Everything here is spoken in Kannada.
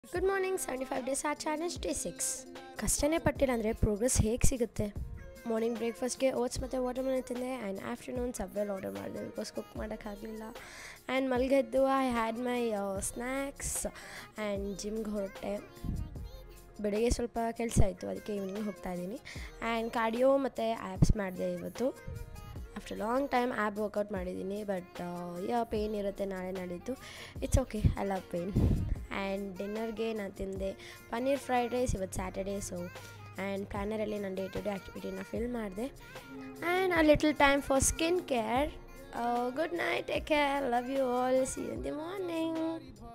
good morning seventy five days ಆ ಚಾಲೆಂಜ್ ಡೇ ಸಿಕ್ಸ್ ಕಷ್ಟನೇ ಪಟ್ಟಿಲ್ಲ ಅಂದರೆ ಪ್ರೋಗ್ರೆಸ್ ಹೇಗೆ ಸಿಗುತ್ತೆ ಮಾರ್ನಿಂಗ್ ಬ್ರೇಕ್ಫಾಸ್ಟ್ಗೆ ಓಟ್ಸ್ ಮತ್ತು ವಾಟರ್ ಮೆಲನ್ ತಿಂದೆ ಆ್ಯಂಡ್ ಆಫ್ಟರ್ನೂನ್ ಸಬ್ವೆಲ್ ಆರ್ಡರ್ ಮಾಡಿದೆ ಬಿಕಾಸ್ ಕುಕ್ ಮಾಡೋಕ್ಕಾಗಲಿಲ್ಲ ಆ್ಯಂಡ್ ಮಲ್ಗೆದ್ದು I had my snacks and ಜಿಮ್ಗೆ ಹೊರಟೆ ಬೆಳಿಗ್ಗೆ ಸ್ವಲ್ಪ ಕೆಲಸ ಇತ್ತು ಅದಕ್ಕೆ ಈವ್ನಿಂಗ್ ಹೋಗ್ತಾ ಇದ್ದೀನಿ ಆ್ಯಂಡ್ ಕಾರ್ಡಿಯೋ ಮತ್ತು ಆ್ಯಪ್ಸ್ ಮಾಡಿದೆ ಇವತ್ತು after long time ab workout ಮಾಡಿದ್ದೀನಿ ಬಟ್ ಯಾ ಪೇಯ್ನ್ ಇರುತ್ತೆ ನಾಳೆ ನಾಳಿದ್ದು it's okay I love pain and ಡಿನ್ನರ್ಗೆ ನಾನು ತಿಂದೆ ಪನ್ನೀರ್ ಫ್ರೈಡ್ ರೈಸ್ ಇವತ್ತು ಸ್ಯಾಟರ್ಡೇ ಸೊ ಆ್ಯಂಡ್ ಪ್ಲ್ಯಾನರಲ್ಲಿ ನಾನು ಡೇ ಟು ಡೇ ಆ್ಯಕ್ಟಿವಿಟಿನ ಫಿಲ್ ಮಾಡಿದೆ and a little time for skin care good night take care love you all see in the morning